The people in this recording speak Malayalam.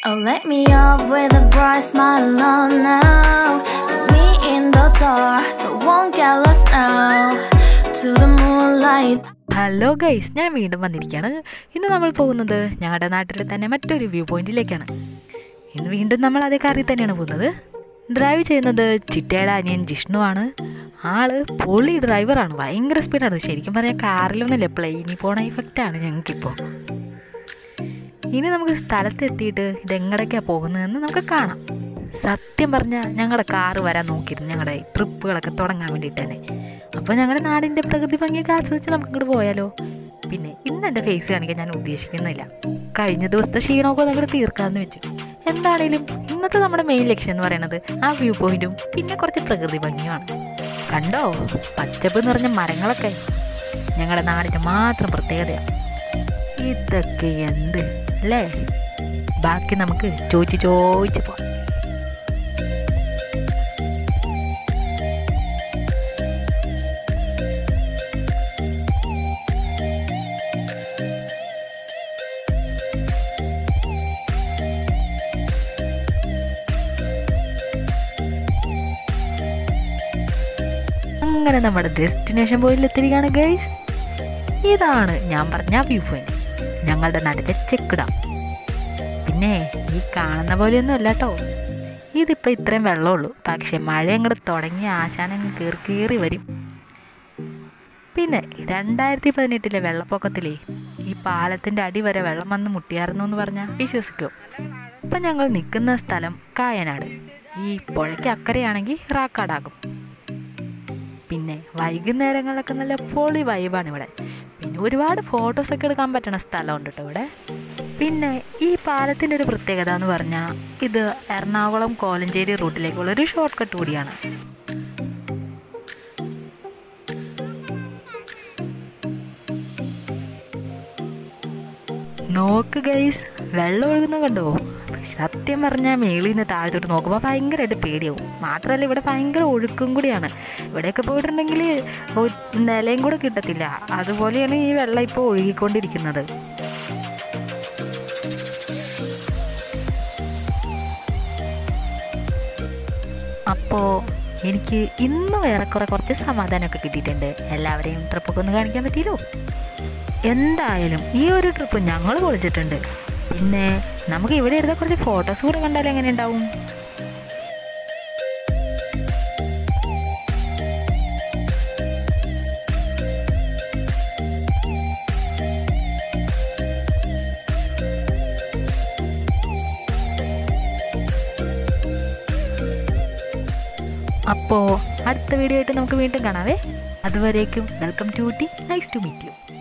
Oh, let me up with a bright smile on now. Put me in the dark, so won't get lost now. To the moonlight. Hello guys ഞാൻ വീണ്ടും വന്നിരിക്കുകയാണ് ഇന്ന് നമ്മൾ പോകുന്നത് ഞങ്ങളുടെ നാട്ടിലെ തന്നെ മറ്റൊരു വ്യൂ പോയിന്റിലേക്കാണ് ഇന്ന് വീണ്ടും നമ്മൾ അതേ കാറിൽ തന്നെയാണ് പോകുന്നത് ഡ്രൈവ് ചെയ്യുന്നത് ചിറ്റയുടെ അനിയൻ ജിഷ്ണു ആണ് ആള് പൊളി ഡ്രൈവറാണ് ഭയങ്കര സ്പീഡാണ് ശരിക്കും പറഞ്ഞാൽ കാറിലൊന്നുമില്ല പ്ലെയിനിൽ പോണ ഇഫക്റ്റാണ് ഞങ്ങൾക്കിപ്പോൾ ഇനി നമുക്ക് സ്ഥലത്തെത്തിയിട്ട് ഇതെങ്ങടൊക്കെയാണ് പോകുന്നതെന്ന് നമുക്ക് കാണാം സത്യം പറഞ്ഞാൽ ഞങ്ങളുടെ കാറ് വരാൻ നോക്കിയിരുന്നു ഞങ്ങളുടെ ട്രിപ്പുകളൊക്കെ തുടങ്ങാൻ വേണ്ടിയിട്ട് തന്നെ അപ്പോൾ ഞങ്ങളുടെ നാടിൻ്റെ പ്രകൃതി ഭംഗിയൊക്കെ ആസ്വദിച്ച് നമുക്ക് ഇങ്ങോട്ട് പോയാലോ പിന്നെ ഇന്ന് എൻ്റെ ഫേസ് കാണിക്കാൻ ഞാൻ ഉദ്ദേശിക്കുന്നില്ല കഴിഞ്ഞ ദിവസത്തെ ക്ഷീണമൊക്കെ നമുക്ക് തീർക്കാമെന്ന് വെച്ചു എന്താണേലും ഇന്നത്തെ നമ്മുടെ മെയിൻ ലക്ഷ്യം എന്ന് പറയുന്നത് ആ വ്യൂ പോയിന്റും പിന്നെ കുറച്ച് പ്രകൃതി ഭംഗിയുമാണ് കണ്ടോ പച്ചപ്പ് നിറഞ്ഞ മരങ്ങളൊക്കെ ഞങ്ങളുടെ നാടിൻ്റെ മാത്രം പ്രത്യേകതയാണ് ഇതൊക്കെ എന്ത് അല്ലേ ബാക്കി നമുക്ക് ചോദിച്ച് ചോദിച്ച് പോവാം അങ്ങനെ നമ്മുടെ ഡെസ്റ്റിനേഷൻ പോയിന്റ് എത്തിയിരിക്കുകയാണ് ഗൈസ് ഇതാണ് ഞാൻ പറഞ്ഞ വ്യൂ പോയിന്റ് ഞങ്ങളുടെ നാട്ടിലെ ചെക്ക് ഡാം പിന്നെ ഈ കാണുന്ന പോലെയൊന്നും അല്ല കേട്ടോ ഇതിപ്പോൾ ഇത്രയും വെള്ളമുള്ളൂ പക്ഷെ മഴ അങ്ങോട്ട് തുടങ്ങി ആശാനം കീറി കീറി വരും പിന്നെ രണ്ടായിരത്തി പതിനെട്ടിലെ വെള്ളപ്പൊക്കത്തിലേ ഈ പാലത്തിൻ്റെ അടി വരെ വെള്ളം വന്ന് മുട്ടിയായിരുന്നു എന്ന് പറഞ്ഞാൽ വിശ്വസിക്കോ ഇപ്പം ഞങ്ങൾ നിൽക്കുന്ന സ്ഥലം കായനാട് ഈ പുഴയ്ക്ക് അക്കരെയാണെങ്കിൽ റാക്കാടാകും പിന്നെ വൈകുന്നേരങ്ങളിലൊക്കെ നല്ല പൊളി വൈബാണ് ഇവിടെ പിന്നെ ഒരുപാട് ഫോട്ടോസൊക്കെ എടുക്കാൻ പറ്റണ സ്ഥലമുണ്ട് കേട്ടോ ഇവിടെ പിന്നെ ഈ പാലത്തിൻ്റെ ഒരു പ്രത്യേകത എന്ന് പറഞ്ഞാൽ ഇത് എറണാകുളം കോലഞ്ചേരി റൂട്ടിലേക്കുള്ള ഒരു ഷോർട്ട് കട്ട് കൂടിയാണ് നോക്ക് ഗൈസ് വെള്ളം ഒഴുകുന്ന കണ്ടോ സത്യം പറഞ്ഞാൽ മേളിൽ നിന്ന് താഴത്തോട്ട് നോക്കുമ്പോൾ ഭയങ്കരമായിട്ട് പേടിയാവും മാത്രമല്ല ഇവിടെ ഭയങ്കര ഒഴുക്കും കൂടിയാണ് ഇവിടെയൊക്കെ പോയിട്ടുണ്ടെങ്കിൽ ഒ- നിലയും കൂടെ കിട്ടത്തില്ല അതുപോലെയാണ് ഈ വെള്ളം ഇപ്പോൾ ഒഴുകിക്കൊണ്ടിരിക്കുന്നത് അപ്പോൾ എനിക്ക് ഇന്നും ഏറെക്കുറെ കുറച്ച് സമാധാനമൊക്കെ കിട്ടിയിട്ടുണ്ട് എല്ലാവരെയും ട്രിപ്പൊക്കെ ഒന്ന് കാണിക്കാൻ പറ്റിയല്ലോ എന്തായാലും ഈ ഒരു ട്രിപ്പ് ഞങ്ങൾ പൊളിച്ചിട്ടുണ്ട് പിന്നെ നമുക്ക് ഇവിടെ എടുത്ത കുറച്ച് ഫോട്ടോസ് കൂടെ കണ്ടാൽ എങ്ങനെ ഉണ്ടാവും അപ്പോൾ അടുത്ത വീഡിയോ ആയിട്ട് നമുക്ക് വീണ്ടും കാണാവേ അതുവരേക്കും welcome to Ooty nice to meet U